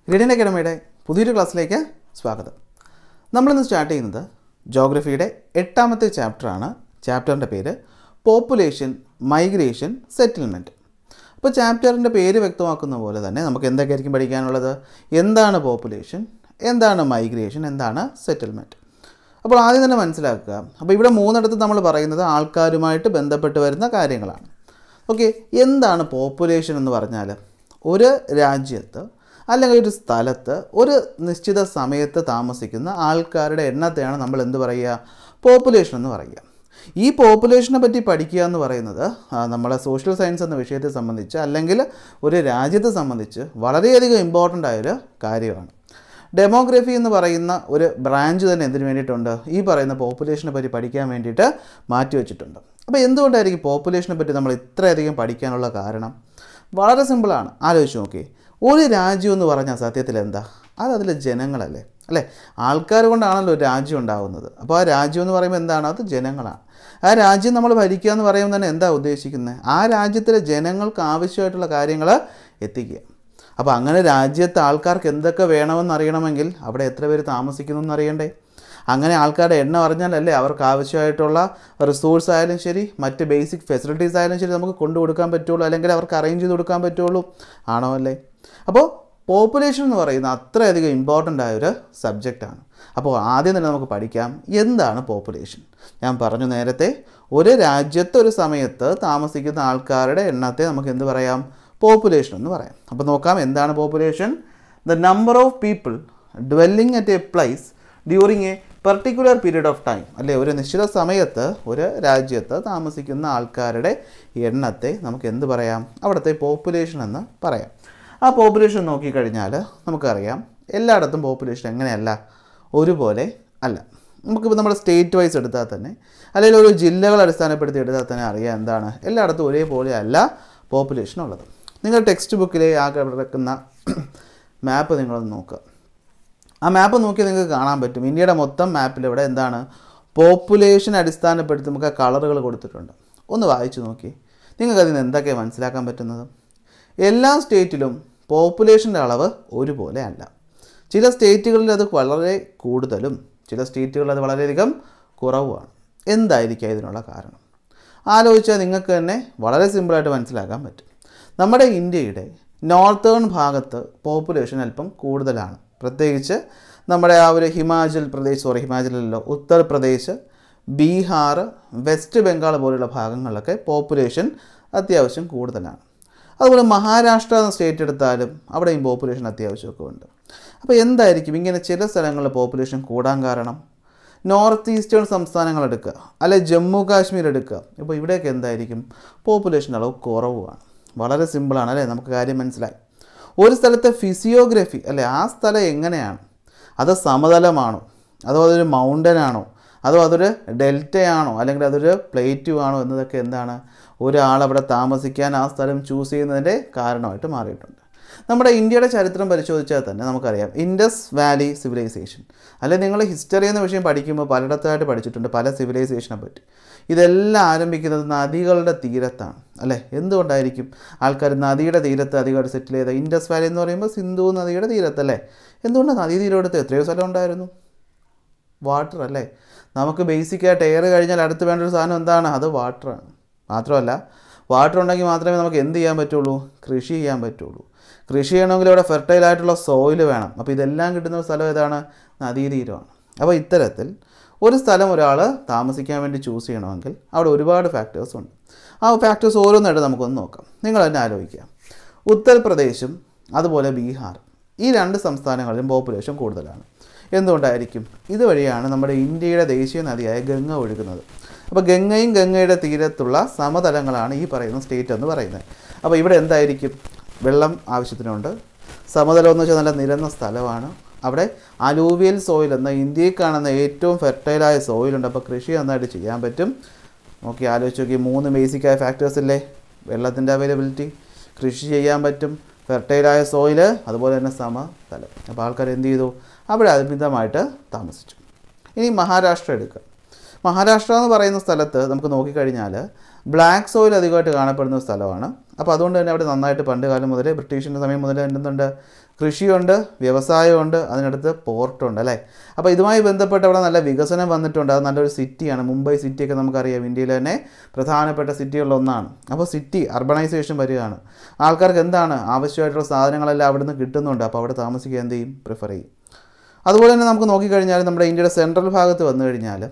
റീഡിയൻ അക്കാഡമിയുടെ പുതിയൊരു ക്ലാസ്സിലേക്ക് സ്വാഗതം നമ്മളിന്ന് സ്റ്റാർട്ട് ചെയ്യുന്നത് ജോഗ്രഫിയുടെ എട്ടാമത്തെ ചാപ്റ്ററാണ് ചാപ്റ്ററിൻ്റെ പേര് പോപ്പുലേഷൻ മൈഗ്രേഷൻ സെറ്റിൽമെൻറ്റ് അപ്പോൾ ചാപ്റ്ററിൻ്റെ പേര് വ്യക്തമാക്കുന്ന പോലെ തന്നെ നമുക്ക് എന്തൊക്കെയായിരിക്കും പഠിക്കാനുള്ളത് എന്താണ് പോപ്പുലേഷൻ എന്താണ് മൈഗ്രേഷൻ എന്താണ് സെറ്റിൽമെൻറ്റ് അപ്പോൾ ആദ്യം തന്നെ മനസ്സിലാക്കുക അപ്പോൾ ഇവിടെ മൂന്നിടത്ത് നമ്മൾ പറയുന്നത് ആൾക്കാരുമായിട്ട് ബന്ധപ്പെട്ട് വരുന്ന കാര്യങ്ങളാണ് ഓക്കെ എന്താണ് പോപ്പുലേഷൻ എന്ന് പറഞ്ഞാൽ ഒരു രാജ്യത്ത് അല്ലെങ്കിൽ ഒരു സ്ഥലത്ത് ഒരു നിശ്ചിത സമയത്ത് താമസിക്കുന്ന ആൾക്കാരുടെ എണ്ണത്തെയാണ് നമ്മൾ എന്ത് പറയുക പോപ്പുലേഷൻ എന്ന് പറയുക ഈ പോപ്പുലേഷനെ പറ്റി പഠിക്കുക എന്ന് പറയുന്നത് ആ, നമ്മളെ സോഷ്യൽ സയൻസ് എന്ന വിഷയത്തെ സംബന്ധിച്ച് അല്ലെങ്കിൽ ഒരു രാജ്യത്തെ സംബന്ധിച്ച് വളരെയധികം ഇമ്പോർട്ടൻ്റ് ആയൊരു കാര്യമാണ് ഡെമോഗ്രഫി എന്ന് പറയുന്ന ഒരു ബ്രാഞ്ച് തന്നെ എന്തിനു വേണ്ടിയിട്ടുണ്ട് ഈ പറയുന്ന പോപ്പുലേഷനെ പറ്റി പഠിക്കാൻ വേണ്ടിയിട്ട് മാറ്റി വെച്ചിട്ടുണ്ട് അപ്പോൾ എന്തുകൊണ്ടായിരിക്കും പോപ്പുലേഷനെ പറ്റി നമ്മൾ ഇത്രയധികം പഠിക്കാനുള്ള കാരണം വളരെ സിമ്പിളാണ് ആലോചിച്ച് നോക്കി ഒരു രാജ്യം എന്ന് പറഞ്ഞാൽ സത്യത്തിൽ എന്താ അത് അതിലെ ജനങ്ങളല്ലേ അല്ലേ ആൾക്കാർ കൊണ്ടാണല്ലോ ഒരു രാജ്യം ഉണ്ടാകുന്നത് അപ്പോൾ ആ രാജ്യം എന്ന് പറയുമ്പോൾ എന്താണ് അത് ജനങ്ങളാണ് ആ രാജ്യം നമ്മൾ ഭരിക്കുക എന്ന് പറയുമ്പോൾ തന്നെ എന്താ ഉദ്ദേശിക്കുന്നത് ആ രാജ്യത്തിലെ ജനങ്ങൾക്ക് ആവശ്യമായിട്ടുള്ള കാര്യങ്ങൾ എത്തിക്കുക അപ്പോൾ അങ്ങനെ രാജ്യത്തെ ആൾക്കാർക്ക് എന്തൊക്കെ വേണമെന്ന് അറിയണമെങ്കിൽ അവിടെ എത്ര പേര് താമസിക്കുന്നു എന്നറിയണ്ടേ അങ്ങനെ ആൾക്കാരുടെ എണ്ണം അറിഞ്ഞാലല്ലേ അവർക്ക് ആവശ്യമായിട്ടുള്ള റിസോഴ്സ് ആയാലും ശരി മറ്റ് ബേസിക് ഫെസിലിറ്റീസ് ആയാലും ശരി നമുക്ക് കൊണ്ടു കൊടുക്കാൻ പറ്റുള്ളൂ അല്ലെങ്കിൽ അവർക്ക് അറേഞ്ച് ചെയ്ത് കൊടുക്കാൻ പറ്റുള്ളൂ ആണോ അല്ലേ അപ്പോൾ പോപ്പുലേഷൻ എന്ന് പറയുന്ന അത്രയധികം ഇമ്പോർട്ടൻ്റ് ആയൊരു സബ്ജക്റ്റാണ് അപ്പോൾ ആദ്യം തന്നെ നമുക്ക് പഠിക്കാം എന്താണ് പോപ്പുലേഷൻ ഞാൻ പറഞ്ഞു നേരത്തെ ഒരു രാജ്യത്ത് ഒരു സമയത്ത് താമസിക്കുന്ന ആൾക്കാരുടെ എണ്ണത്തെ നമുക്ക് എന്ത് പറയാം പോപ്പുലേഷൻ എന്ന് പറയാം അപ്പോൾ നോക്കാം എന്താണ് population the number of people dwelling at a place during a particular period of time അല്ലേ ഒരു നിശ്ചിത സമയത്ത് ഒരു രാജ്യത്ത് താമസിക്കുന്ന ആൾക്കാരുടെ എണ്ണത്തെ നമുക്ക് എന്ത് പറയാം അവിടുത്തെ പോപ്പുലേഷൻ എന്ന് പറയാം ആ പോപ്പുലേഷൻ നോക്കിക്കഴിഞ്ഞാൽ നമുക്കറിയാം എല്ലായിടത്തും പോപ്പുലേഷൻ എങ്ങനെയല്ല ഒരുപോലെ അല്ല നമുക്കിപ്പോൾ നമ്മുടെ സ്റ്റേറ്റ് വൈസ് എടുത്താൽ തന്നെ അല്ലെങ്കിൽ ഒരു ജില്ലകൾ അടിസ്ഥാനപ്പെടുത്തി എടുത്താൽ തന്നെ അറിയാം എന്താണ് എല്ലായിടത്തും ഒരേപോലെ അല്ല പോപ്പുലേഷൻ ഉള്ളത് നിങ്ങൾ ടെക്സ്റ്റ് ബുക്കിലെ ആ കിടക്കുന്ന മാപ്പ് നിങ്ങളൊന്ന് നോക്കുക ആ മാപ്പ് നോക്കി നിങ്ങൾക്ക് കാണാൻ പറ്റും ഇന്ത്യയുടെ മൊത്തം മാപ്പിൽ ഇവിടെ എന്താണ് പോപ്പുലേഷൻ അടിസ്ഥാനപ്പെടുത്തി നമുക്ക് ആ കളറുകൾ കൊടുത്തിട്ടുണ്ട് ഒന്ന് വായിച്ചു നോക്കി നിങ്ങൾക്ക് അതിൽ നിന്ന് എന്തൊക്കെയാണ് മനസ്സിലാക്കാൻ പറ്റുന്നത് എല്ലാ സ്റ്റേറ്റിലും പോപ്പുലേഷൻ്റെ അളവ് ഒരുപോലെ അല്ല ചില സ്റ്റേറ്റുകളിൽ അത് വളരെ കൂടുതലും ചില സ്റ്റേറ്റുകളിൽ അത് വളരെയധികം കുറവുമാണ് എന്തായിരിക്കും ഇതിനുള്ള കാരണം ആലോചിച്ചാൽ നിങ്ങൾക്ക് തന്നെ വളരെ സിമ്പിളായിട്ട് മനസ്സിലാക്കാൻ പറ്റും നമ്മുടെ ഇന്ത്യയുടെ നോർത്തേൺ ഭാഗത്ത് പോപ്പുലേഷൻ അല്പം കൂടുതലാണ് പ്രത്യേകിച്ച് നമ്മുടെ ആ ഒരു ഹിമാചൽ പ്രദേശ് സോറി ഹിമാചലല്ലോ ഉത്തർപ്രദേശ് ബീഹാർ വെസ്റ്റ് ബംഗാൾ പോലുള്ള ഭാഗങ്ങളിലൊക്കെ പോപ്പുലേഷൻ അത്യാവശ്യം കൂടുതലാണ് അതുപോലെ മഹാരാഷ്ട്ര എന്ന സ്റ്റേറ്റ് എടുത്താലും അവിടെയും പോപ്പുലേഷൻ അത്യാവശ്യമൊക്കെ ഉണ്ട് അപ്പോൾ എന്തായിരിക്കും ഇങ്ങനെ ചില സ്ഥലങ്ങളിൽ പോപ്പുലേഷൻ കൂടാൻ കാരണം നോർത്ത് ഈസ്റ്റേൺ സംസ്ഥാനങ്ങൾ എടുക്കുക അല്ലെ ജമ്മു കാശ്മീർ എടുക്കുക ഇപ്പോൾ ഇവിടെയൊക്കെ എന്തായിരിക്കും പോപ്പുലേഷൻ അളവ് കുറവുമാണ് വളരെ സിമ്പിളാണ് അല്ലേ നമുക്ക് കാര്യം മനസ്സിലായി ഒരു സ്ഥലത്തെ ഫിസിയോഗ്രഫി അല്ലെ ആ സ്ഥലം എങ്ങനെയാണ് അത് സമതലമാണോ അതോ അതൊരു മൗണ്ടൻ ആണോ അതോ അതൊരു ഡെൽറ്റയാണോ അല്ലെങ്കിൽ അതൊരു പ്ലേറ്റു ആണോ എന്നതൊക്കെ എന്താണ് ഒരാൾ അവിടെ താമസിക്കാൻ ആ സ്ഥലം ചൂസ് ചെയ്യുന്നതിൻ്റെ കാരണമായിട്ട് മാറിയിട്ടുണ്ട് നമ്മുടെ ഇന്ത്യയുടെ ചരിത്രം പരിശോധിച്ചാൽ തന്നെ നമുക്കറിയാം ഇൻഡസ് വാലി സിവിലൈസേഷൻ അല്ലെങ്കിൽ നിങ്ങൾ ഹിസ്റ്ററി എന്ന വിഷയം പഠിക്കുമ്പോൾ പലയിടത്തായിട്ട് പഠിച്ചിട്ടുണ്ട് പല സിവിലൈസേഷനെ പറ്റി ഇതെല്ലാം ആരംഭിക്കുന്നത് നദികളുടെ തീരത്താണ് അല്ലേ എന്തുകൊണ്ടായിരിക്കും ആൾക്കാർ നദിയുടെ തീരത്ത് അധികമായിട്ട് സെറ്റിൽ ചെയ്ത ഇൻഡസ് വാലി എന്ന് പറയുമ്പോൾ സിന്ധു നദിയുടെ തീരത്തല്ലേ എന്തുകൊണ്ടാണ് നദീ തീരമെടുത്ത് എത്രയോ സ്ഥലം ഉണ്ടായിരുന്നു വാട്ടർ അല്ലേ നമുക്ക് ബേസിക്കായിട്ട് എയർ കഴിഞ്ഞാൽ അടുത്ത് വേണ്ട ഒരു സാധനം എന്താണ് അത് വാട്ടറാണ് മാത്രമല്ല വാട്ടർ ഉണ്ടെങ്കിൽ മാത്രമേ നമുക്ക് എന്ത് ചെയ്യാൻ പറ്റുള്ളൂ കൃഷി ചെയ്യാൻ പറ്റുള്ളൂ കൃഷി ചെയ്യണമെങ്കിൽ ഇവിടെ ഫെർട്ടൈൽ ആയിട്ടുള്ള സോയിൽ വേണം അപ്പോൾ ഇതെല്ലാം കിട്ടുന്ന ഒരു സ്ഥലം ഏതാണ് നദീതീരമാണ് അപ്പോൾ ഇത്തരത്തിൽ ഒരു സ്ഥലം ഒരാൾ താമസിക്കാൻ വേണ്ടി ചൂസ് ചെയ്യണമെങ്കിൽ അവിടെ ഒരുപാട് ഫാക്ടേഴ്സ് ഉണ്ട് ആ ഫാക്ടേഴ്സ് ഓരോന്നായിട്ട് നമുക്കൊന്ന് നോക്കാം നിങ്ങൾ തന്നെ ആലോചിക്കുക ഉത്തർപ്രദേശും അതുപോലെ ബീഹാർ ഈ രണ്ട് സംസ്ഥാനങ്ങളിലും പോപ്പുലേഷൻ കൂടുതലാണ് എന്തുകൊണ്ടായിരിക്കും ഇതുവഴിയാണ് നമ്മുടെ ഇന്ത്യയുടെ ദേശീയ നദിയായ ഗംഗ ഒഴുകുന്നത് അപ്പോൾ ഗംഗയും ഗംഗയുടെ തീരത്തുള്ള സമതലങ്ങളാണ് ഈ പറയുന്ന സ്റ്റേറ്റ് എന്ന് പറയുന്നത് അപ്പോൾ ഇവിടെ എന്തായിരിക്കും വെള്ളം ആവശ്യത്തിനുണ്ട് സമതലം എന്ന് വെച്ചാൽ നല്ല നിരന്ന സ്ഥലമാണ് അവിടെ അലൂവിയൽ സോയിൽ എന്ന ഇന്ത്യയിൽ കാണുന്ന ഏറ്റവും ഫെർട്ടൈലായ സോയിലുണ്ട് അപ്പോൾ കൃഷി നന്നായിട്ട് ചെയ്യാൻ പറ്റും നോക്കി ആലോചിച്ച് നോക്കി മൂന്ന് ബേസിക്കായ ഫാക്ടേഴ്സ് ഇല്ലേ വെള്ളത്തിൻ്റെ അവൈലബിലിറ്റി കൃഷി ചെയ്യാൻ പറ്റും ഫെർട്ടൈലായ സോയില് അതുപോലെ തന്നെ സമതലം അപ്പോൾ ആൾക്കാർ എന്ത് ചെയ്തു അവിടെ അമിതമായിട്ട് താമസിച്ചു ഇനി മഹാരാഷ്ട്ര എടുക്കുക മഹാരാഷ്ട്ര എന്ന് പറയുന്ന സ്ഥലത്ത് നമുക്ക് നോക്കിക്കഴിഞ്ഞാൽ ബ്ലാക്ക് സോയിൽ അധികമായിട്ട് കാണപ്പെടുന്ന ഒരു സ്ഥലമാണ് അപ്പോൾ അതുകൊണ്ട് തന്നെ അവിടെ നന്നായിട്ട് പണ്ട് കാലം മുതലേ ബ്രിട്ടീഷിൻ്റെ സമയം മുതൽ എന്തുണ്ട് കൃഷിയുണ്ട് വ്യവസായമുണ്ട് അതിനടുത്ത് പോർട്ടുണ്ട് അല്ലേ അപ്പോൾ ഇതുമായി ബന്ധപ്പെട്ട് അവിടെ നല്ല വികസനം വന്നിട്ടുണ്ട് അത് നല്ലൊരു സിറ്റിയാണ് മുംബൈ സിറ്റിയൊക്കെ നമുക്കറിയാം ഇന്ത്യയിലെ തന്നെ പ്രധാനപ്പെട്ട സിറ്റികളിൽ ഒന്നാണ് അപ്പോൾ സിറ്റി അർബണൈസേഷൻ വരികയാണ് ആൾക്കാർക്ക് എന്താണ് ആവശ്യമായിട്ടുള്ള സാധനങ്ങളെല്ലാം അവിടെ നിന്ന് കിട്ടുന്നുണ്ട് അപ്പോൾ അവിടെ താമസിക്കുക എന്ത് ചെയ്യും പ്രിഫർ ചെയ്യും അതുപോലെ തന്നെ നമുക്ക് നോക്കിക്കഴിഞ്ഞാൽ നമ്മുടെ ഇന്ത്യയുടെ സെൻട്രൽ ഭാഗത്ത് വന്നു കഴിഞ്ഞാൽ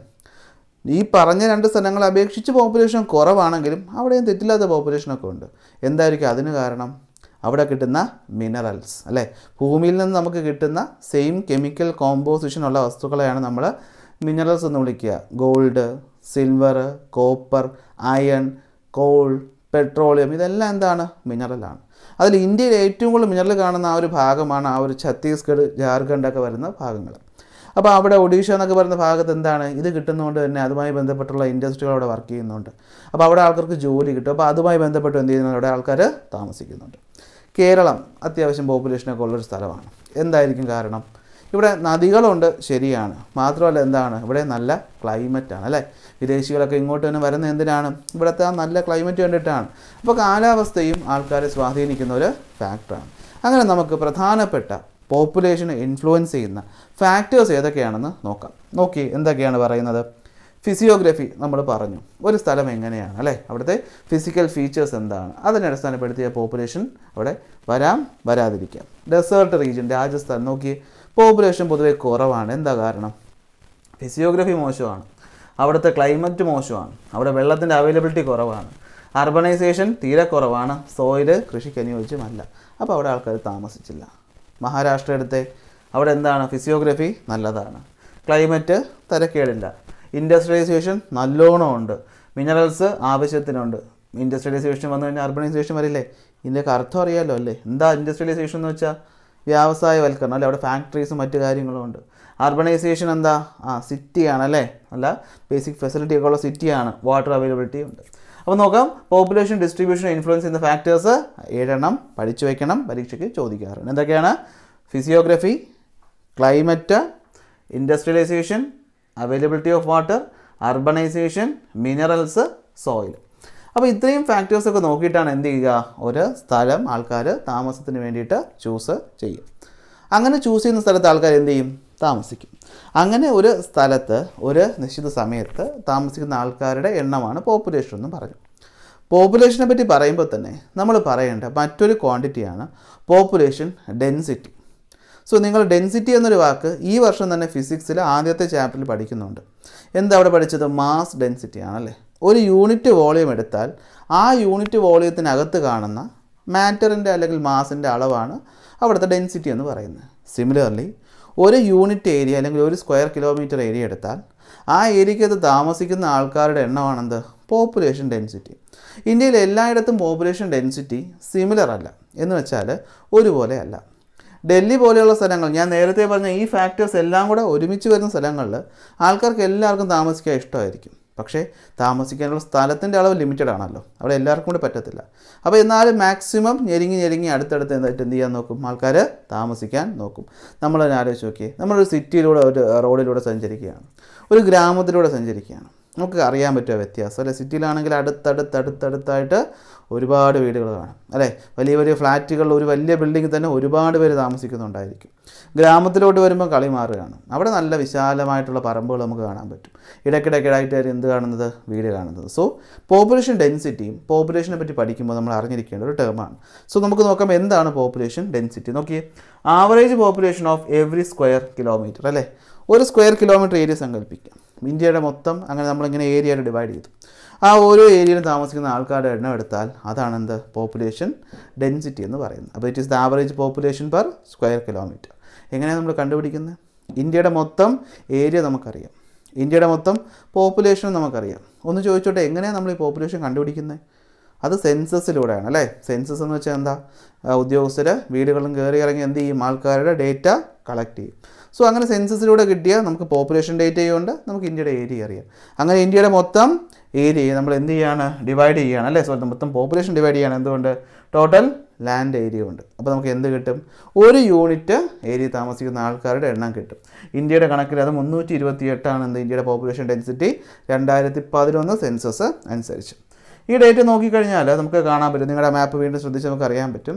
ഈ പറഞ്ഞ രണ്ട് സ്ഥലങ്ങളെ അപേക്ഷിച്ച് പോപ്പുലേഷൻ കുറവാണെങ്കിലും അവിടെയും തെറ്റില്ലാത്ത പോപ്പുലേഷനൊക്കെ ഉണ്ട് എന്തായിരിക്കും അതിന് കാരണം അവിടെ കിട്ടുന്ന മിനറൽസ് അല്ലേ ഭൂമിയിൽ നിന്ന് നമുക്ക് കിട്ടുന്ന സെയിം കെമിക്കൽ കോമ്പോസിഷൻ ഉള്ള വസ്തുക്കളെയാണ് നമ്മൾ മിനറൽസ് എന്ന് വിളിക്കുക gold silver copper iron coal petroleum ഇതെല്ലാം എന്താണ് മിനറലാണ് അതിൽ ഇന്ത്യയിൽ ഏറ്റവും കൂടുതൽ മിനറൽ കാണുന്ന ആ ഒരു ഭാഗമാണ് ആ ഒരു ഛത്തീസ്ഗഡ് ജാർഖണ്ഡൊക്കെ വരുന്ന ഭാഗങ്ങൾ അപ്പോൾ അവിടെ ഒഡീഷ എന്നൊക്കെ പറയുന്ന ഭാഗത്ത് എന്താണ് ഇത് കിട്ടുന്നതുകൊണ്ട് തന്നെ അതുമായി ബന്ധപ്പെട്ടുള്ള ഇൻഡസ്ട്രികൾ അവിടെ വർക്ക് ചെയ്യുന്നുണ്ട് അപ്പോൾ അവിടെ ആൾക്കാർക്ക് ജോലി കിട്ടും അപ്പോൾ അതുമായി ബന്ധപ്പെട്ട് എന്ത് ചെയ്യുന്നു അവിടെ ആൾക്കാർ താമസിക്കുന്നുണ്ട് കേരളം അത്യാവശ്യം പോപ്പുലേഷനൊക്കെ ഉള്ളൊരു സ്ഥലമാണ് എന്തായിരിക്കും കാരണം ഇവിടെ നദികളുണ്ട് ശരിയാണ് മാത്രമല്ല എന്താണ് ഇവിടെ നല്ല ക്ലൈമറ്റാണ് അല്ലേ വിദേശികളൊക്കെ ഇങ്ങോട്ട് തന്നെ വരുന്ന എന്തിനാണ് ഇവിടുത്തെ ആ നല്ല ക്ലൈമറ്റ് കണ്ടിട്ടാണ് അപ്പോൾ കാലാവസ്ഥയും ആൾക്കാരെ സ്വാധീനിക്കുന്ന ഒരു ഫാക്ടറാണ് അങ്ങനെ നമുക്ക് പ്രധാനപ്പെട്ട പോപ്പുലേഷനെ ഇൻഫ്ലുവൻസ് ചെയ്യുന്ന ഫാക്ടേഴ്സ് ഏതൊക്കെയാണെന്ന് നോക്കാം നോക്കി എന്തൊക്കെയാണ് പറയുന്നത് ഫിസിയോഗ്രഫി നമ്മൾ പറഞ്ഞു ഒരു സ്ഥലം എങ്ങനെയാണ് അല്ലേ അവിടുത്തെ ഫിസിക്കൽ ഫീച്ചേഴ്സ് എന്താണ് അതിനെ അടിസ്ഥാനപ്പെടുത്തിയ പോപ്പുലേഷൻ അവിടെ വരാം വരാതിരിക്കാം ഡെസേർട്ട് റീജിയൻ രാജസ്ഥാൻ നോക്കി പോപ്പുലേഷൻ പൊതുവെ കുറവാണ് എന്താ കാരണം ഫിസിയോഗ്രഫി മോശമാണ് അവിടുത്തെ ക്ലൈമറ്റ് മോശമാണ് അവിടെ വെള്ളത്തിൻ്റെ അവൈലബിലിറ്റി കുറവാണ് അർബനൈസേഷൻ തീരെ കുറവാണ് സോയിൽ കൃഷിക്ക് അനുയോജ്യമല്ല അപ്പോൾ അവിടെ ആൾക്കാർ താമസിച്ചില്ല മഹാരാഷ്ട്ര എടുത്തെ അവിടെ എന്താണ് ഫിസിയോഗ്രഫി നല്ലതാണ് ക്ലൈമറ്റ് തരക്കേടില്ല ഇൻഡസ്ട്രിയലൈസേഷൻ നല്ലോണം ഉണ്ട് മിനറൽസ് ആവശ്യത്തിനുണ്ട് ഇൻഡസ്ട്രിയലൈസേഷൻ വന്നു കഴിഞ്ഞാൽ അർബനൈസേഷൻ വരില്ലേ ഇതിൻ്റെയൊക്കെ അർത്ഥം അറിയാമല്ലോ അല്ലേ എന്താ ഇൻഡസ്ട്രിയലൈസേഷൻ എന്ന് വെച്ചാൽ വ്യവസായവൽക്കരണം അല്ലേ അവിടെ ഫാക്ടറീസും മറ്റു കാര്യങ്ങളും ഉണ്ട് അർബനൈസേഷൻ എന്താ ആ സിറ്റിയാണ് അല്ലേ അല്ല ബേസിക് ഫെസിലിറ്റി ഒക്കെ ഉള്ള സിറ്റിയാണ് വാട്ടർ അവൈലബിലിറ്റി ഉണ്ട് അപ്പോൾ നോക്കാം പോപ്പുലേഷൻ ഡിസ്ട്രിബ്യൂഷൻ ഇൻഫ്ലുവൻസ് ചെയ്യുന്ന ഫാക്ടേഴ്സ് ഏഴെണ്ണം പഠിച്ചു വയ്ക്കണം പരീക്ഷയ്ക്ക് ചോദിക്കാറുണ്ട് എന്തൊക്കെയാണ് physiography climate industrialisation availability of water urbanisation minerals soil അപ്പോൾ ഇത്രയും ഫാക്ടേഴ്സൊക്കെ നോക്കിയിട്ടാണ് എന്ത് ചെയ്യുക ഒരു സ്ഥലം ആൾക്കാർ താമസത്തിന് വേണ്ടിയിട്ട് ചൂസ് ചെയ്യും അങ്ങനെ ചൂസ് ചെയ്യുന്ന സ്ഥലത്ത് ആൾക്കാർ എന്ത് ചെയ്യും താമസിക്കും അങ്ങനെ ഒരു സ്ഥലത്ത് ഒരു നിശ്ചിത സമയത്ത് താമസിക്കുന്ന ആൾക്കാരുടെ എണ്ണമാണ് പോപ്പുലേഷൻ എന്ന് പറഞ്ഞു പോപ്പുലേഷനെ പറ്റി പറയുമ്പോൾ തന്നെ നമ്മൾ പറയേണ്ട മറ്റൊരു ക്വാണ്ടിറ്റിയാണ് പോപ്പുലേഷൻ ഡെൻസിറ്റി സോ നിങ്ങൾ ഡെൻസിറ്റി എന്നൊരു വാക്ക് ഈ വർഷം തന്നെ ഫിസിക്സിൽ ആദ്യത്തെ ചാപ്റ്ററിൽ പഠിക്കുന്നുണ്ട് എന്താ അവിടെ പഠിച്ചത് മാസ് ഡെൻസിറ്റി ആണല്ലേ ഒരു യൂണിറ്റ് വോളിയം എടുത്താൽ ആ യൂണിറ്റ് വോളിയത്തിനകത്ത് കാണുന്ന മാറ്ററിൻ്റെ അല്ലെങ്കിൽ മാസിൻ്റെ അളവാണ് അവിടുത്തെ ഡെൻസിറ്റി എന്ന് പറയുന്നത് സിമിലർലി ഒരു യൂണിറ്റ് ഏരിയ അല്ലെങ്കിൽ ഒരു സ്ക്വയർ കിലോമീറ്റർ ഏരിയ എടുത്താൽ ആ ഏരിയക്കകത്ത് താമസിക്കുന്ന ആൾക്കാരുടെ എണ്ണമാണെന്ത് പോപ്പുലേഷൻ ഡെൻസിറ്റി ഇന്ത്യയിൽ എല്ലായിടത്തും പോപ്പുലേഷൻ ഡെൻസിറ്റി സിമിലർ അല്ല എന്ന് വെച്ചാൽ ഒരുപോലെ അല്ല ഡൽഹി പോലെയുള്ള സ്ഥലങ്ങൾ ഞാൻ നേരത്തെ പറഞ്ഞ ഈ ഫാക്ടേഴ്സ് എല്ലാം കൂടെ ഒരുമിച്ച് വരുന്ന സ്ഥലങ്ങളിൽ ആൾക്കാർക്ക് എല്ലാവർക്കും താമസിക്കാൻ ഇഷ്ടമായിരിക്കും പക്ഷേ താമസിക്കാനുള്ള സ്ഥലത്തിൻ്റെ അളവ് ലിമിറ്റഡ് ആണല്ലോ അവിടെ എല്ലാവർക്കും കൂടി പറ്റത്തില്ല അപ്പോൾ എന്നാലും മാക്സിമം ഞെരുങ്ങി ഞെരുങ്ങി അടുത്തടുത്ത് എന്തായിട്ട് എന്ത് ചെയ്യാൻ നോക്കും ആൾക്കാർ താമസിക്കാൻ നോക്കും നമ്മൾ തന്നെ ആലോചിച്ച് നോക്കിയേ നമ്മളൊരു സിറ്റിയിലൂടെ ഒരു റോഡിലൂടെ സഞ്ചരിക്കുകയാണ് ഒരു ഗ്രാമത്തിലൂടെ സഞ്ചരിക്കുകയാണ് നമുക്ക് അറിയാൻ പറ്റുമോ വ്യത്യാസം അല്ലെ സിറ്റിയിലാണെങ്കിൽ അടുത്തടുത്തടുത്തടുത്തായിട്ട് ഒരുപാട് വീടുകൾ കാണും അല്ലേ വലിയ വലിയ ഫ്ലാറ്റുകളിൽ ഒരു വലിയ ബിൽഡിങ്ങിൽ തന്നെ ഒരുപാട് പേര് താമസിക്കുന്നുണ്ടായിരിക്കും ഗ്രാമത്തിലോട്ട് വരുമ്പോൾ കളി മാറുകയാണ് അവിടെ നല്ല വിശാലമായിട്ടുള്ള പറമ്പുകൾ നമുക്ക് കാണാൻ പറ്റും ഇടയ്ക്കിടയ്ക്കിടായിട്ട് എന്ത് കാണുന്നത് വീട് കാണുന്നത് സോ പോപ്പുലേഷൻ ഡെൻസിറ്റിയും പോപ്പുലേഷനെ പറ്റി പഠിക്കുമ്പോൾ നമ്മൾ അറിഞ്ഞിരിക്കേണ്ട ഒരു ടേമാണ് സോ നമുക്ക് നോക്കാം എന്താണ് പോപ്പുലേഷൻ ഡെൻസിറ്റി നോക്കിയേ average population of every square kilometre അല്ലേ ഒരു സ്ക്വയർ കിലോമീറ്റർ ഏരിയ സങ്കല്പിക്കാം ഇന്ത്യയുടെ മൊത്തം അങ്ങനെ നമ്മളിങ്ങനെ ഏരിയയിൽ ഡിവൈഡ് ചെയ്തു ആ ഓരോ ഏരിയയിലും താമസിക്കുന്ന ആൾക്കാരുടെ എണ്ണം എടുത്താൽ അതാണ് എന്ത് പോപ്പുലേഷൻ ഡെൻസിറ്റി എന്ന് പറയുന്നത് അപ്പോൾ it is the average population per square kilometre എങ്ങനെയാണ് നമ്മൾ കണ്ടുപിടിക്കുന്നത് ഇന്ത്യയുടെ മൊത്തം ഏരിയ നമുക്കറിയാം ഇന്ത്യയുടെ മൊത്തം പോപ്പുലേഷൻ നമുക്കറിയാം ഒന്ന് ചോദിച്ചോട്ടെ എങ്ങനെയാണ് നമ്മൾ ഈ പോപ്പുലേഷൻ കണ്ടുപിടിക്കുന്നത് അത് സെൻസസിലൂടെയാണ് അല്ലേ സെൻസസ് എന്ന് വെച്ചാൽ എന്താ ആ, ഉദ്യോഗസ്ഥർ വീടുകളും കയറി ഇറങ്ങി എന്ത് ചെയ്യും ആൾക്കാരുടെ ഡേറ്റ കളക്ട് ചെയ്യും സോ അങ്ങനെ സെൻസസിലൂടെ കിട്ടിയ നമുക്ക് പോപ്പുലേഷൻ ഡേറ്റയുണ്ട് നമുക്ക് ഇന്ത്യയുടെ ഏരിയ അറിയാം അങ്ങനെ ഇന്ത്യയുടെ മൊത്തം ഏരിയ നമ്മൾ എന്ത് ചെയ്യാണ് ഡിവൈഡ് ചെയ്യുകയാണ് അല്ലേ സോ മൊത്തം പോപ്പുലേഷൻ ഡിവൈഡ് ചെയ്യാണ് എന്തുകൊണ്ട് ടോട്ടൽ ലാൻഡ് ഏരിയ ഉണ്ട് അപ്പോൾ നമുക്ക് എന്ത് കിട്ടും ഒരു യൂണിറ്റ് ഏരിയ താമസിക്കുന്ന ആൾക്കാരുടെ എണ്ണം കിട്ടും ഇന്ത്യയുടെ കണക്കിൽ അത് മുന്നൂറ്റി ഇരുപത്തി എട്ടാണ് എന്ത് ഇന്ത്യയുടെ പോപ്പുലേഷൻ ഡെൻസിറ്റി രണ്ടായിരത്തി പതിനൊന്ന് സെൻസസ് അനുസരിച്ച് ഈ ഡേറ്റ് നോക്കിക്കഴിഞ്ഞാൽ നമുക്ക് കാണാൻ പറ്റും നിങ്ങളുടെ മാപ്പ് വീണ്ടും ശ്രദ്ധിച്ച് നമുക്ക് അറിയാൻ പറ്റും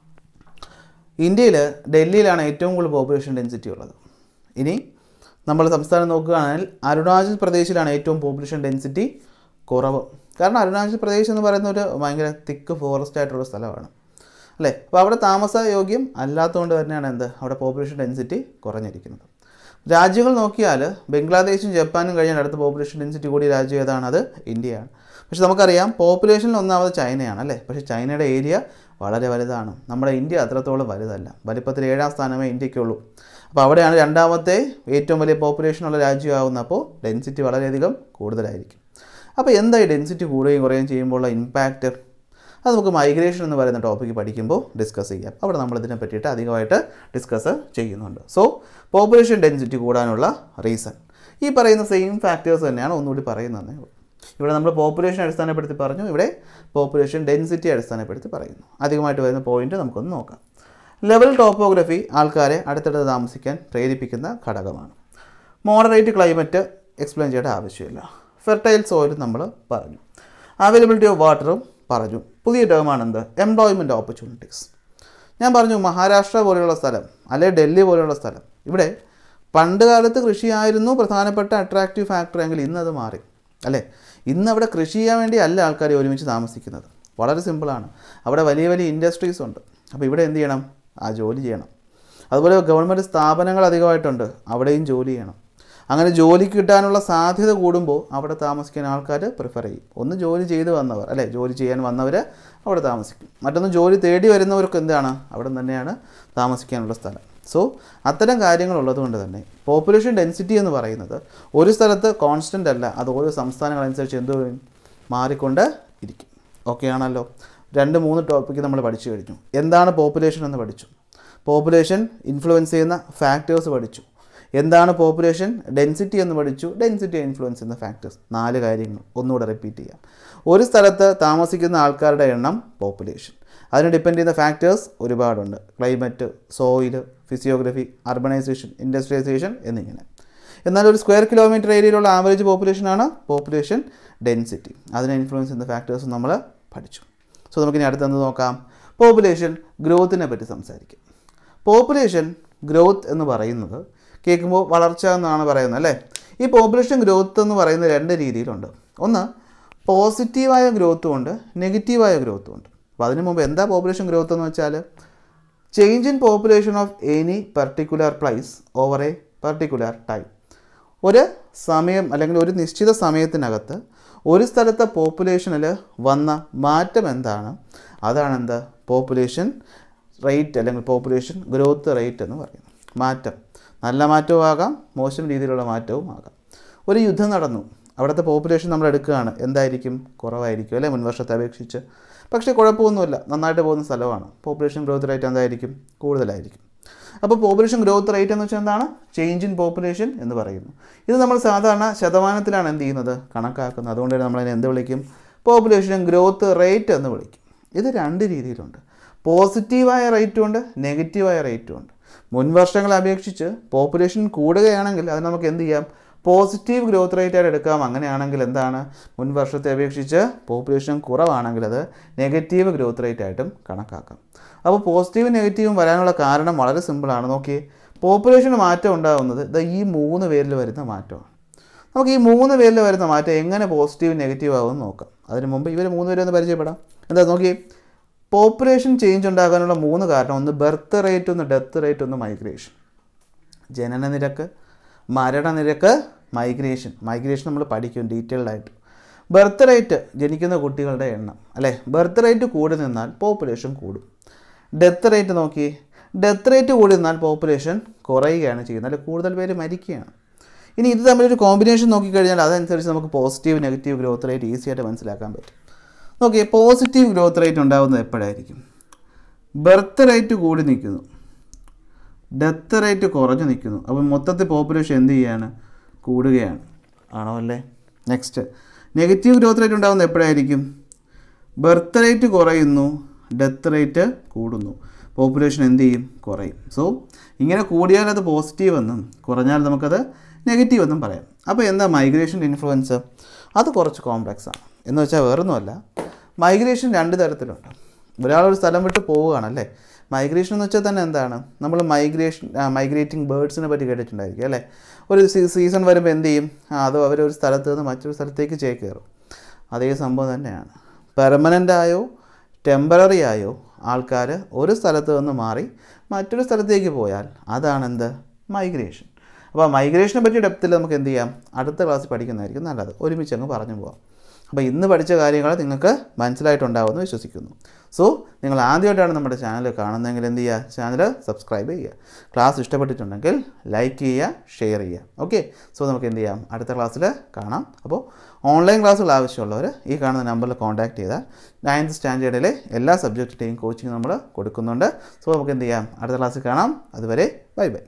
ഇന്ത്യയിൽ ഡൽഹിയിലാണ് ഏറ്റവും കൂടുതൽ പോപ്പുലേഷൻ ഡെൻസിറ്റി ഉള്ളത് ഇനി നമ്മൾ സംസ്ഥാനം നോക്കുകയാണെങ്കിൽ അരുണാചൽ പ്രദേശിലാണ് ഏറ്റവും പോപ്പുലേഷൻ ഡെൻസിറ്റി കുറവ് കാരണം അരുണാചൽ പ്രദേശ് എന്ന് പറയുന്ന ഒരു ഭയങ്കര തിക്ക് ഫോറസ്റ്റ് ആയിട്ടുള്ള സ്ഥലമാണ് അല്ലേ അപ്പോൾ അവിടെ താമസ യോഗ്യം അല്ലാത്തതുകൊണ്ട് തന്നെയാണ് എന്ത് അവിടെ പോപ്പുലേഷൻ ഡെൻസിറ്റി കുറഞ്ഞിരിക്കുന്നത് രാജ്യങ്ങൾ നോക്കിയാൽ ബംഗ്ലാദേശും ജപ്പാനും കഴിഞ്ഞാൽ അടുത്ത പോപ്പുലേഷൻ ഡെൻസിറ്റി കൂടിയ രാജ്യം ഏതാണ് അത് ഇന്ത്യയാണ് പക്ഷെ നമുക്കറിയാം പോപ്പുലേഷനിൽ ഒന്നാമത് ചൈനയാണ് അല്ലേ പക്ഷേ ചൈനയുടെ ഏരിയ വളരെ വലുതാണ് നമ്മുടെ ഇന്ത്യ അത്രത്തോളം വലുതല്ല വലിപ്പത്തിൽ ഏഴാം സ്ഥാനമേ ഇന്ത്യക്കുള്ളൂ അപ്പോൾ അവിടെയാണ് രണ്ടാമത്തെ ഏറ്റവും വലിയ പോപ്പുലേഷനുള്ള രാജ്യമാവുന്നത് അപ്പോൾ ഡെൻസിറ്റി വളരെയധികം കൂടുതലായിരിക്കും അപ്പോൾ എന്താ ഈ ഡെൻസിറ്റി കൂടുകയും കുറയുകയും ചെയ്യുമ്പോഴുള്ള ഇമ്പാക്റ്റ് അത് നമുക്ക് മൈഗ്രേഷൻ എന്ന് പറയുന്ന ടോപ്പിക്ക് പഠിക്കുമ്പോൾ ഡിസ്കസ് ചെയ്യാം അവിടെ നമ്മൾ ഇതിനെ പറ്റിയിട്ട് അധികമായിട്ട് ഡിസ്കസ് ചെയ്യുന്നുണ്ട് സോ പോപ്പുലേഷൻ ഡെൻസിറ്റി കൂടാനുള്ള റീസൺ ഈ പറയുന്ന സെയിം ഫാക്ടേഴ്സ് തന്നെയാണ് ഒന്നുകൂടി പറയുന്നത് ഇവിടെ നമ്മൾ പോപ്പുലേഷൻ അടിസ്ഥാനപ്പെടുത്തി പറഞ്ഞു ഇവിടെ പോപ്പുലേഷൻ ഡെൻസിറ്റി അടിസ്ഥാനപ്പെടുത്തി പറയുന്നു അധികമായിട്ട് വരുന്ന പോയിന്റ് നമുക്കൊന്ന് നോക്കാം ലെവൽ ടോപ്പോഗ്രഫി ആൾക്കാരെ അടുത്തടുത്ത് താമസിക്കാൻ പ്രേരിപ്പിക്കുന്ന ഘടകമാണ് മോഡറേറ്റ് ക്ലൈമറ്റ് എക്സ്പ്ലെയിൻ ചെയ്യേണ്ട ആവശ്യമില്ല ഫെർട്ടൈൽ സോയിൽ നമ്മൾ പറഞ്ഞു അവൈലബിലിറ്റി ഓഫ് വാട്ടറും പറഞ്ഞു പുതിയ ടേമാണ് എന്ത് എംപ്ലോയ്മെൻറ്റ് ഓപ്പർച്യൂണിറ്റീസ് ഞാൻ പറഞ്ഞു മഹാരാഷ്ട്ര പോലെയുള്ള സ്ഥലം അല്ലെ ഡൽഹി പോലെയുള്ള സ്ഥലം ഇവിടെ പണ്ട് കാലത്ത് കൃഷിയായിരുന്നു പ്രധാനപ്പെട്ട അട്രാക്റ്റീവ് ഫാക്ടർ എങ്കിൽ ഇന്ന് അത് മാറി അല്ലേ ഇന്ന് അവിടെ കൃഷി ചെയ്യാൻ വേണ്ടി അല്ല ആൾക്കാർ ഒരുമിച്ച് താമസിക്കുന്നത് വളരെ സിമ്പിളാണ് അവിടെ വലിയ വലിയ ഇൻഡസ്ട്രീസ് ഉണ്ട് അപ്പോൾ ഇവിടെ എന്ത് ചെയ്യണം ആ ജോലി ചെയ്യണം അതുപോലെ ഗവൺമെൻറ് സ്ഥാപനങ്ങൾ അധികമായിട്ടുണ്ട് അവിടെയും ജോലി ചെയ്യണം അങ്ങനെ ജോലിക്ക് കിട്ടാനുള്ള സാധ്യത കൂടുമ്പോൾ അവിടെ താമസിക്കാൻ ആൾക്കാർ പ്രിഫർ ചെയ്യും ഒന്ന് ജോലി ചെയ്ത് വന്നവർ അല്ലേ ജോലി ചെയ്യാൻ വന്നവർ അവിടെ താമസിക്കും മറ്റൊന്ന് ജോലി തേടി വരുന്നവർക്ക് എന്താണ് അവിടെ തന്നെയാണ് താമസിക്കാനുള്ള സ്ഥലം സോ അത്തരം കാര്യങ്ങളുള്ളത് കൊണ്ട് തന്നെ പോപ്പുലേഷൻ ഡെൻസിറ്റി എന്ന് പറയുന്നത് ഒരു സ്ഥലത്ത് കോൺസ്റ്റൻ്റ് അല്ല അത് ഓരോ സംസ്ഥാനങ്ങളനുസരിച്ച് എന്ത് മാറിക്കൊണ്ട് ഇരിക്കും ഓക്കെ ആണല്ലോ രണ്ട് മൂന്ന് ടോപ്പിക്ക് നമ്മൾ പഠിച്ചു കഴിഞ്ഞു എന്താണ് പോപ്പുലേഷൻ എന്ന് പഠിച്ചു പോപ്പുലേഷൻ ഇൻഫ്ലുവൻസ് ചെയ്യുന്ന ഫാക്ടേഴ്സ് പഠിച്ചു എന്താണ് പോപ്പുലേഷൻ ഡെൻസിറ്റി എന്ന് പഠിച്ചു ഡെൻസിറ്റി ഇൻഫ്ലുവൻസ് ചെയ്യുന്ന ഫാക്ടേഴ്സ് നാല് കാര്യങ്ങൾ ഒന്നുകൂടെ റിപ്പീറ്റ് ചെയ്യാം ഒരു സ്ഥലത്ത് താമസിക്കുന്ന ആൾക്കാരുടെ എണ്ണം പോപ്പുലേഷൻ അതിന് ഡിപ്പെൻഡ് ചെയ്യുന്ന ഫാക്ടേഴ്സ് ഒരുപാടുണ്ട് climate soil physiography urbanisation industrialisation എന്നിങ്ങനെ എന്നാൽ ഒരു സ്ക്വയർ കിലോമീറ്റർ ഏരിയയിലുള്ള ആവറേജ് പോപ്പുലേഷനാണ് പോപ്പുലേഷൻ ഡെൻസിറ്റി അതിനെ ഇൻഫ്ലുവൻസ് ചെയ്യുന്ന ഫാക്ടേഴ്സ് നമ്മൾ പഠിച്ചു സോ നമുക്കിനി അടുത്തെന്ന് നോക്കാം പോപ്പുലേഷൻ ഗ്രോത്തിനെ പറ്റി സംസാരിക്കും പോപ്പുലേഷൻ ഗ്രോത്ത് എന്ന് പറയുന്നത് കേൾക്കുമ്പോൾ വളർച്ച എന്നാണ് പറയുന്നത് അല്ലേ ഈ പോപ്പുലേഷൻ ഗ്രോത്ത് എന്ന് പറയുന്ന രണ്ട് രീതിയിലുണ്ട് ഒന്ന് പോസിറ്റീവായ ഗ്രോത്തും ഉണ്ട് നെഗറ്റീവായ ഗ്രോത്തും ഉണ്ട് അപ്പോൾ അതിന് മുമ്പ് എന്താ പോപ്പുലേഷൻ ഗ്രോത്ത് എന്ന് വെച്ചാൽ change in population of any particular place over a particular time ഒരു സമയം അല്ലെങ്കിൽ ഒരു നിശ്ചിത സമയത്തിനകത്ത് ഒരു സ്ഥലത്തെ പോപ്പുലേഷനിൽ വന്ന മാറ്റം എന്താണ് അതാണ് എന്താ പോപ്പുലേഷൻ റേറ്റ് അല്ലെങ്കിൽ പോപ്പുലേഷൻ ഗ്രോത്ത് റേറ്റ് എന്ന് പറയുന്നത് മാറ്റം നല്ല മാറ്റവും ആകാം മോശം രീതിയിലുള്ള മാറ്റവും ആകാം ഒരു യുദ്ധം നടന്നു അവിടുത്തെ പോപ്പുലേഷൻ നമ്മൾ എടുക്കുകയാണ് എന്തായിരിക്കും കുറവായിരിക്കും അല്ലേ മുൻവർഷത്തെ അപേക്ഷിച്ച് പക്ഷേ കുഴപ്പമൊന്നുമില്ല നന്നായിട്ട് പോകുന്ന സ്ഥലമാണ് പോപ്പുലേഷൻ ഗ്രോത്ത് റേറ്റ് എന്തായിരിക്കും കൂടുതലായിരിക്കും അപ്പോൾ പോപ്പുലേഷൻ ഗ്രോത്ത് റേറ്റ് എന്ന് വെച്ചാൽ എന്താണ് ചേഞ്ച് ഇൻ പോപ്പുലേഷൻ എന്ന് പറയുന്നു ഇത് നമ്മൾ സാധാരണ ശതമാനത്തിലാണ് എന്ത് ചെയ്യുന്നത് കണക്കാക്കുന്നത് അതുകൊണ്ട് തന്നെ നമ്മളതിനെ എന്ത് വിളിക്കും പോപ്പുലേഷൻ ഗ്രോത്ത് റേറ്റ് എന്ന് വിളിക്കും ഇത് രണ്ട് രീതിയിലുണ്ട് പോസിറ്റീവായ റേറ്റും ഉണ്ട് നെഗറ്റീവായ റേറ്റും ഉണ്ട് മുൻ വർഷങ്ങളെ അപേക്ഷിച്ച് പോപ്പുലേഷൻ കൂടുകയാണെങ്കിൽ അത് നമുക്ക് എന്ത് ചെയ്യാം പോസിറ്റീവ് ഗ്രോത്ത് റേറ്റ് ആയിട്ട് എടുക്കാം അങ്ങനെയാണെങ്കിൽ എന്താണ് മുൻ വർഷത്തെ അപേക്ഷിച്ച് പോപ്പുലേഷൻ കുറവാണെങ്കിൽ അത് നെഗറ്റീവ് ഗ്രോത്ത് റേറ്റ് ആയിട്ടും കണക്കാക്കാം അപ്പോൾ പോസിറ്റീവും നെഗറ്റീവും വരാനുള്ള കാരണം വളരെ സിമ്പിളാണ് നോക്കിയേ പോപ്പുലേഷന് മാറ്റം ഉണ്ടാകുന്നത് ഇത് ഈ മൂന്ന് പേരിൽ വരുന്ന മാറ്റമാണ് നമുക്ക് ഈ മൂന്ന് പേരിൽ വരുന്ന മാറ്റം എങ്ങനെ പോസിറ്റീവ് നെഗറ്റീവ് ആകുമെന്ന് നോക്കാം അതിന് മുമ്പ് ഇവർ മൂന്ന് പേരെ ഒന്ന് പരിചയപ്പെടാം എന്താ നോക്കി പോപ്പുലേഷൻ ചേഞ്ച് ഉണ്ടാകാനുള്ള മൂന്ന് കാരണം ഒന്ന് ബർത്ത് റേറ്റ് ഒന്ന് ഡെത്ത് റേറ്റ് ഒന്ന് മൈഗ്രേഷൻ ജനന നിരക്ക് മരണനിരക്ക് മൈഗ്രേഷൻ മൈഗ്രേഷൻ നമ്മൾ പഠിക്കും ഡീറ്റെയിൽഡ് ആയിട്ട് ബർത്ത് റേറ്റ് ജനിക്കുന്ന കുട്ടികളുടെ എണ്ണം അല്ലേ ബർത്ത് റേറ്റ് കൂടി നിന്നാൽ പോപ്പുലേഷൻ കൂടും ഡെത്ത് റേറ്റ് നോക്കി ഡെത്ത് റേറ്റ് കൂടി നിന്നാൽ പോപ്പുലേഷൻ കുറയുകയാണ് ചെയ്യുന്നത് അല്ലെങ്കിൽ കൂടുതൽ പേര് മരിക്കുകയാണ് ഇനി ഇത് തമ്മിലൊരു കോമ്പിനേഷൻ നോക്കിക്കഴിഞ്ഞാൽ അതനുസരിച്ച് നമുക്ക് positive negative growth rate easy ആയിട്ട് മനസ്സിലാക്കാൻ പറ്റും നോക്കിയേ പോസിറ്റീവ് ഗ്രോത്ത് റേറ്റ് ഉണ്ടാകുന്നത് എപ്പോഴായിരിക്കും ബർത്ത് റേറ്റ് കൂടി നിൽക്കുന്നു ഡെത്ത് റേറ്റ് കുറഞ്ഞു നിൽക്കുന്നു അപ്പം മൊത്തത്തിൽ പോപ്പുലേഷൻ എന്ത് ചെയ്യാണ് കൂടുകയാണ് ആണോ അല്ലേ നെക്സ്റ്റ് നെഗറ്റീവ് ഗ്രോത്ത് റേറ്റ് ഉണ്ടാകുന്നത് എപ്പോഴായിരിക്കും ബർത്ത് റേറ്റ് കുറയുന്നു ഡെത്ത് റേറ്റ് കൂടുന്നു പോപ്പുലേഷൻ എന്ത് ചെയ്യും കുറയും സോ ഇങ്ങനെ കൂടിയാൽ അത് പോസിറ്റീവ് എന്നും കുറഞ്ഞാൽ നമുക്കത് നെഗറ്റീവ് എന്നും പറയാം അപ്പോൾ എന്താ മൈഗ്രേഷൻ ഇൻഫ്ലുവൻസ് അത് കുറച്ച് കോംപ്ലക്സ് ആണ് എന്ന് വെച്ചാൽ വേറൊന്നുമല്ല മൈഗ്രേഷൻ രണ്ട് തരത്തിലുണ്ട് ഒരാളൊരു സ്ഥലം വിട്ട് പോവുകയാണല്ലേ മൈഗ്രേഷൻ എന്ന് വെച്ചാൽ തന്നെ എന്താണ് നമ്മൾ മൈഗ്രേഷൻ മൈഗ്രേറ്റിംഗ് ബേർഡ്സിനെ പറ്റി കേട്ടിട്ടുണ്ടായിരിക്കും അല്ലേ ഒരു സീ- സീസൺ വരുമ്പോൾ എന്ത് ചെയ്യും ആ, അത് അവരൊരു സ്ഥലത്ത് നിന്ന് മറ്റൊരു സ്ഥലത്തേക്ക് ചേക്കേറും അതേ സംഭവം തന്നെയാണ് പെർമനൻ്റ് ആയോ ടെമ്പററി ആയോ ആൾക്കാർ ഒരു സ്ഥലത്ത് നിന്ന് മാറി മറ്റൊരു സ്ഥലത്തേക്ക് പോയാൽ അതാണെന്ത് മൈഗ്രേഷൻ അപ്പോൾ മൈഗ്രേഷനെ പറ്റി ഡെപ്തിൽ നമുക്ക് എന്ത് ചെയ്യാം അടുത്ത ക്ലാസ്സിൽ പഠിക്കുന്നതായിരിക്കും നല്ലത് ഒരുമിച്ച് അങ്ങ് പറഞ്ഞു പോവാം അപ്പോൾ ഇന്ന് പഠിച്ച കാര്യങ്ങൾ നിങ്ങൾക്ക് മനസ്സിലായിട്ടുണ്ടാവുമെന്ന് വിശ്വസിക്കുന്നു സോ നിങ്ങൾ ആദ്യമായിട്ടാണ് നമ്മുടെ ചാനൽ കാണുന്നതെങ്കിൽ എന്ത് ചെയ്യുക ചാനൽ സബ്സ്ക്രൈബ് ചെയ്യുക ക്ലാസ് ഇഷ്ടപ്പെട്ടിട്ടുണ്ടെങ്കിൽ ലൈക്ക് ചെയ്യുക ഷെയർ ചെയ്യുക ഓക്കെ സോ നമുക്ക് എന്ത് ചെയ്യാം അടുത്ത ക്ലാസ്സിൽ കാണാം അപ്പോൾ ഓൺലൈൻ ക്ലാസ്സുകൾ ആവശ്യമുള്ളവർ ഈ കാണുന്ന നമ്പറിൽ കോൺടാക്ട് ചെയ്താൽ നയൻത്ത് സ്റ്റാൻഡേർഡിലെ എല്ലാ സബ്ജക്റ്റിൻ്റെയും കോച്ചിങ് നമ്മൾ കൊടുക്കുന്നുണ്ട് സോ നമുക്ക് എന്ത് ചെയ്യാം അടുത്ത ക്ലാസ്സിൽ കാണാം അതുവരെ ബൈ ബൈ